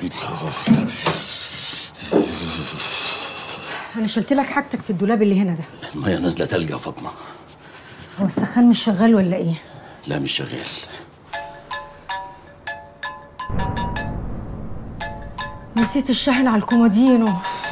انا شلت لك حاجتك في الدولاب اللي هنا ده الميه نازله تلج يا فاطمه هو السخان مش شغال ولا ايه لا مش شغال نسيت الشاحن على الكومودينو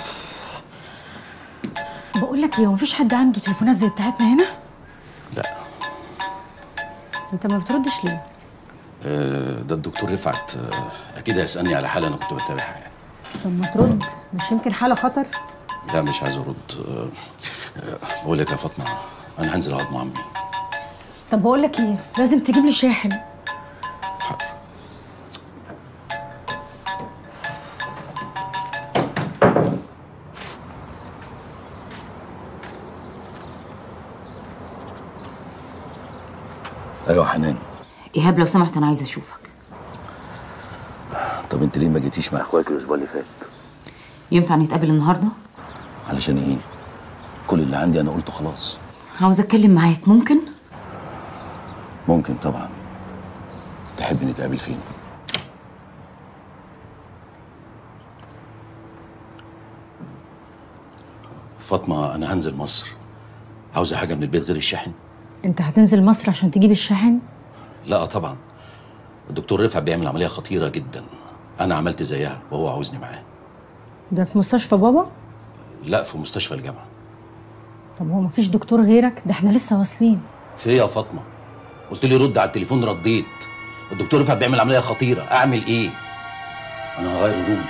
بقول لك ايه هو مفيش حد عنده تليفونات زي بتاعتنا هنا لا انت ما بتردش ليه آه، ده الدكتور رفعت آه، اكيد هيسالني على حاله انا كنت بتابعها يعني طب ما ترد مش يمكن حاله خطر لا مش عايز ارد آه، آه، بقول لك يا فاطمه انا هنزل اقعد مع عمي طب بقول لك ايه لازم تجيب لي شاحن حاضر ايوه حنان ايهاب لو سمحت انا عايزه اشوفك طب انت ليه ما جيتيش مع اخواتي الاسبوع اللي فات ينفع نتقابل النهارده علشان ايه كل اللي عندي انا قلته خلاص عاوزه اتكلم معاك ممكن ممكن طبعا تحب نتقابل فين فاطمه انا هنزل مصر عاوزه حاجه من البيت غير الشاحن انت هتنزل مصر عشان تجيب الشاحن لا طبعا الدكتور رفعت بيعمل عمليه خطيره جدا انا عملت زيها وهو عاوزني معاه ده في مستشفى بابا لا في مستشفى الجامعه طب هو مفيش دكتور غيرك ده احنا لسه واصلين في إيه يا فاطمه قلت لي رد على التليفون رديت الدكتور رفعت بيعمل عمليه خطيره اعمل ايه انا هغير هدومي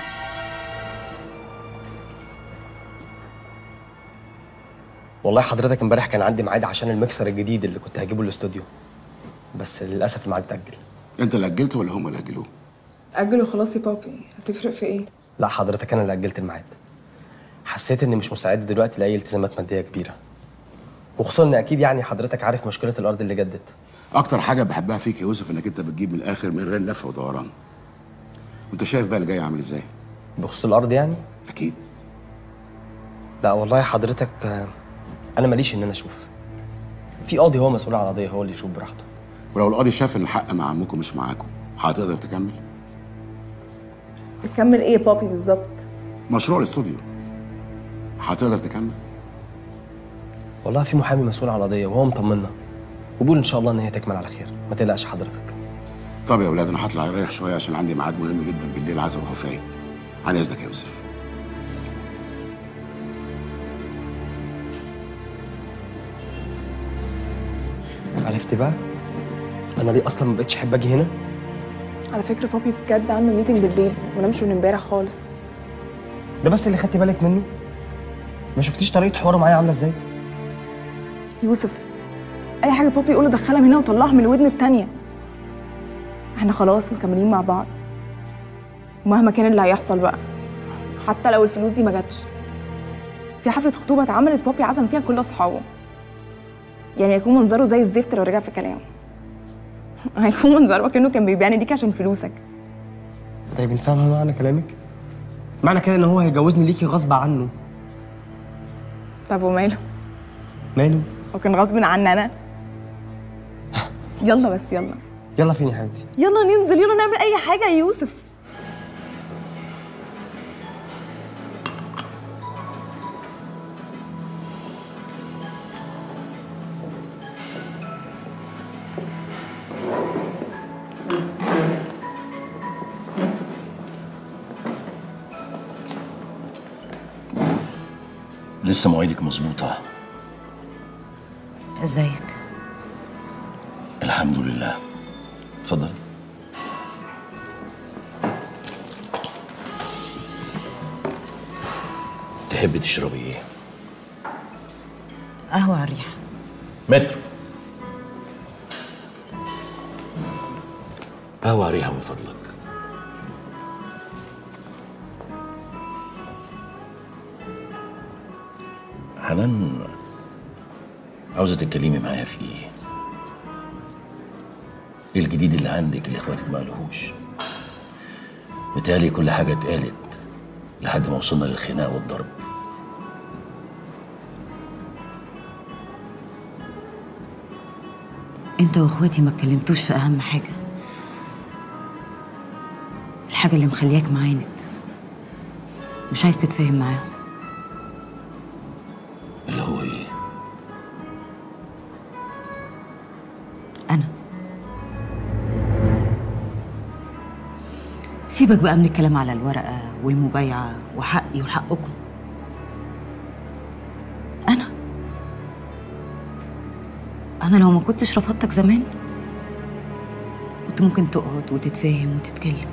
والله حضرتك امبارح كان عندي ميعاد عشان المكسر الجديد اللي كنت هجيبه الاستوديو بس للاسف الميعاد اتاجل انت اللي اجلت ولا هم اللي اجلوه؟ أجله خلاص يا بابي هتفرق في إيه؟ لا حضرتك انا اللي اجلت الميعاد حسيت اني مش مستعد دلوقتي لاي التزامات ماديه كبيره وخصوصا ان اكيد يعني حضرتك عارف مشكله الارض اللي جدت اكتر حاجه بحبها فيك يا يوسف انك انت بتجيب من الاخر من غير لف ودوران وانت شايف بقى اللي جاي عامل ازاي بخصوص الارض يعني اكيد لا والله حضرتك آه، انا ماليش ان انا اشوف في قاضي هو مسؤول عن القضيه هو اللي يشوف براحته ولو القاضي شاف ان الحق مع عمكم مش معاكم هتقدر تكمل بتكمل إيه يا بابي بالظبط؟ مشروع الاستوديو هتقدر تكمل والله في محامي مسؤول عن القضيه وهو مطمنا وبيقول ان شاء الله ان هي تكمل على خير ما تقلقش حضرتك طب يا اولاد انا هطلع اريح شويه عشان عندي ميعاد مهم جدا بالليل عايز اروحه في عيد عن اذنك يا يوسف عرفت بقى انا ليه اصلا ما بقتش احب اجي هنا على فكرة بابي بجد عنده ميتنج بالليل وأنا مش من امبارح خالص ده بس اللي خدت بالك منه ما شفتيش طريقه حواره معايا عامله ازاي يوسف أي حاجة بابي يقوله دخلها من هنا وطلعها من الودن التانية احنا خلاص مكملين مع بعض ومهما كان اللي هيحصل بقى حتى لو الفلوس دي ما جاتش في حفلة خطوبة اتعملت بابي عزم فيها كل أصحابه يعني هيكون منظره زي الزفت لو رجع في كلامه هيكون منظره كأنه كان بيبيعني ليك عشان فلوسك طيب انت فاهمه معنى كلامك معنى كده ان هو هيجوزني ليكي غصب عنه طب وماله ماله هو كان غصب عني انا يلا بس يلا يلا فين يا حبيبتي يلا ننزل يلا نعمل اي حاجه يا يوسف لسه مواعيدك مظبوطه ازيك الحمد لله اتفضل تحبي تشربي ايه قهوه على الريحه متر قهوة ريحة من فضلك حنان عاوزة تتكلمي معايا في ايه؟ ايه الجديد اللي عندك اللي اخواتك ما قالوهوش؟ متهيألي كل حاجة اتقالت لحد ما وصلنا للخناق والضرب انت واخواتي ما اتكلمتوش في اهم حاجه الحاجة اللي مخلياك معاند مش عايز تتفاهم معاهم اللي هو ايه أنا سيبك بقى من الكلام على الورقة والمبايعة وحقي وحقكم أنا أنا لو ما كنتش رفضتك زمان كنت ممكن تقعد وتتفاهم وتتكلم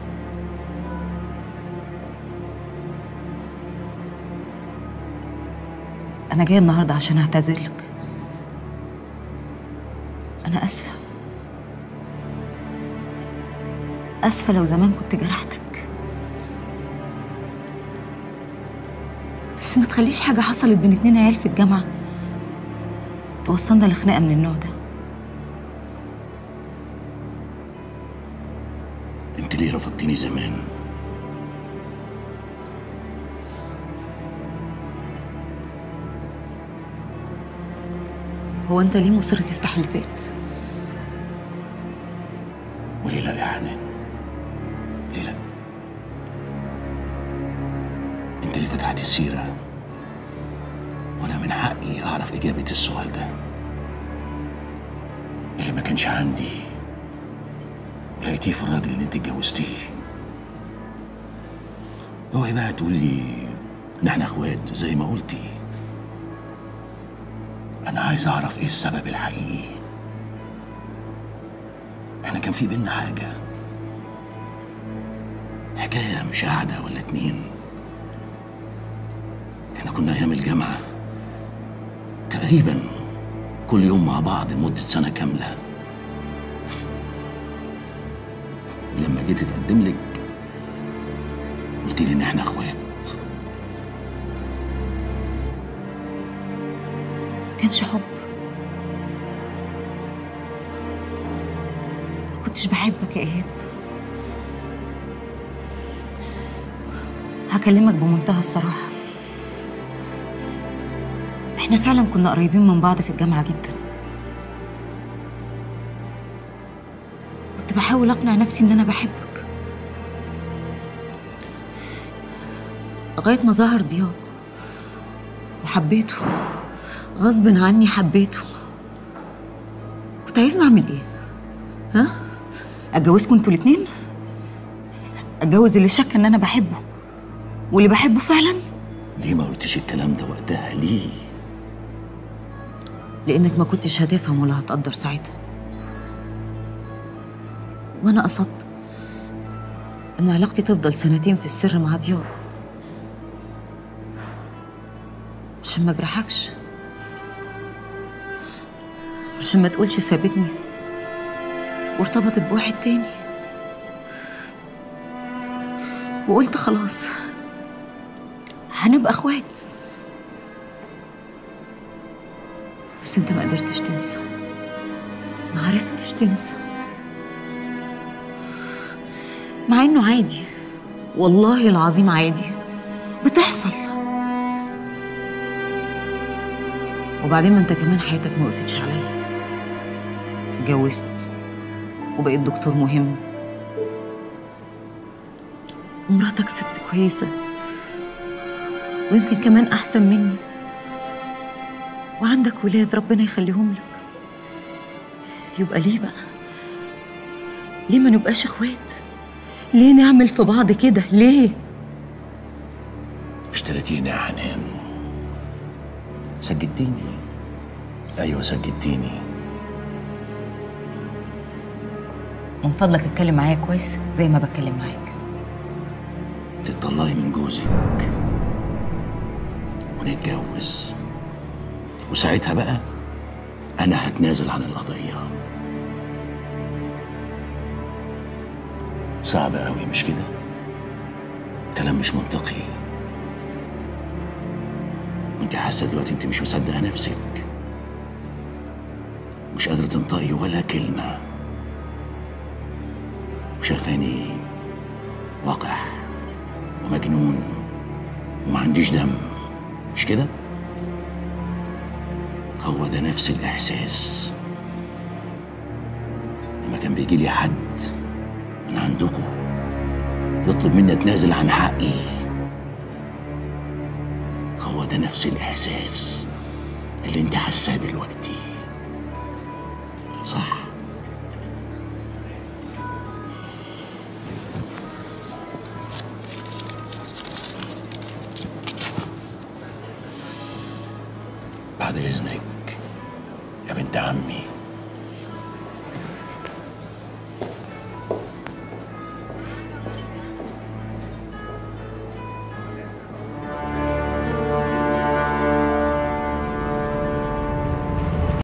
أنا جاية النهاردة عشان أعتذر لك أنا آسفة آسفة لو زمان كنت جرحتك بس ما تخليش حاجة حصلت بين اتنين عيال في الجامعة توصلنا لخناقة من النوع ده انت ليه رفضتني زمان هو أنت ليه مصر تفتح اللي فات؟ وليه لا يا حنان ليه لا انت اللي فتحت السيرة وانا من حقي اعرف اجابة السؤال ده اللي ما كانش عندي لقيتيه في الراجل اللي انت اتجوزتيه اوعي بقى تقولي ان احنا اخوات زي ما قلتي انا عايز اعرف ايه السبب الحقيقي احنا كان في بينا حاجة حكاية مش قاعدة ولا اتنين احنا كنا ايام الجامعة تقريبا كل يوم مع بعض لمدة سنة كاملة ولما جيت اتقدم لك قلت لي ان احنا اخوات كانش حب ما كنتش بحبك يا إيهاب هكلمك بمنتهى الصراحة احنا فعلا كنا قريبين من بعض في الجامعة جدا كنت بحاول أقنع نفسي إن أنا بحبك لغاية ما ظهر ضياء وحبيته غصب عني حبيته كنت عايزني اعمل ايه ها اتجوزكم انتوا الاتنين اتجوز اللي شك ان انا بحبه واللي بحبه فعلا ليه ما قلتش الكلام ده وقتها ليه لانك ما كنتش هتفهم ولا هتقدر ساعتها وانا قصدت ان علاقتي تفضل سنتين في السر مع ضياء عشان ما اجرحكش عشان ما تقولش سابتني وارتبطت بواحد تاني وقلت خلاص هنبقى اخوات بس انت ما قدرتش تنسى ما عرفتش تنسى مع انه عادي والله العظيم عادي بتحصل وبعدين ما انت كمان حياتك ما وقفتش عليا اتجوزت وبقيت دكتور مهم ومراتك ست كويسة ويمكن كمان أحسن مني وعندك ولاد ربنا يخليهم لك يبقى ليه بقى ليه ما نبقاش اخوات ليه نعمل في بعض كده ليه اشتريتيني يا حنان سجدتيني ايوه سجدتيني من فضلك اتكلم معايا كويس زي ما بتكلم معاك تطلعي من جوزك ونتجوز وساعتها بقى انا هتنازل عن القضيه صعب قوي مش كده كلام مش منطقي انت حاسه دلوقتي انت مش مصدقه نفسك مش قادره تنطقي ولا كلمه وشايفاني وقح ومجنون وما عنديش دم مش كده هو ده نفس الاحساس لما كان بيجي لي حد من عندكم يطلب مني اتنازل عن حقي هو ده نفس الاحساس اللي انت حاساه دلوقتي صح بعد اذنك يا بنت عمي